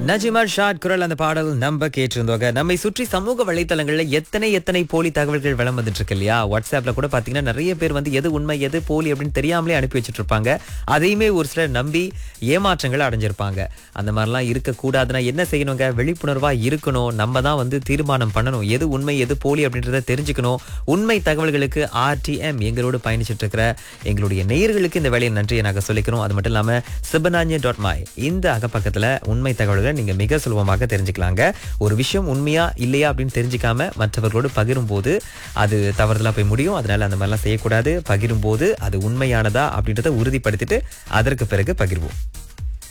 நஜிமர் shot குரல் அந்த பாடல் நம்ம கேட்டிருந்தோங்க நம்மை சுற்றி சமூக வலைத்தளங்கள்ல எத்தனை எத்தனை போலி தகவல்கள் வளம் வந்துட்டு இருக்கு இல்லையா வாட்ஸ்அப்ல கூட பாத்தீங்கன்னா நிறைய பேர் வந்து எது உண்மை எது போலி அப்படின்னு தெரியாமலே அனுப்பி வச்சுட்டு இருப்பாங்க அதையுமே ஒரு சிலர் நம்பி ஏமாற்றங்கள் அடைஞ்சிருப்பாங்க அந்த மாதிரிலாம் இருக்கக்கூடாதுன்னா என்ன செய்யணுங்க விழிப்புணர்வா இருக்கணும் நம்ம தான் வந்து தீர்மானம் பண்ணணும் எது உண்மை எது போலி அப்படின்றத தெரிஞ்சுக்கணும் உண்மை தகவல்களுக்கு ஆர்டிஎம் எங்களோடு பயணிச்சிட்டு இருக்கிற எங்களுடைய நேயர்களுக்கு இந்த வேலையை நன்றியை நாங்கள் சொல்லிக்கிறோம் அது மட்டும் இல்லாம சிபனாஞ்சி டாட் மை இந்த அகப்பக்கத்துல உண்மை தகவல்களை நீங்க மிக சுலபமாக தெரிஞ்சுக்கலாங்க ஒரு விஷயம் உண்மையா இல்லையா அப்படின்னு தெரிஞ்சுக்காம மற்றவர்களோடு பகிரும் போது அது தவறுதலா போய் முடியும் அதனால அந்த மாதிரிலாம் செய்யக்கூடாது பகிரும் போது அது உண்மையானதா அப்படின்றத உறுதிப்படுத்திட்டு அதற்கு பிறகு பகிர்வோம்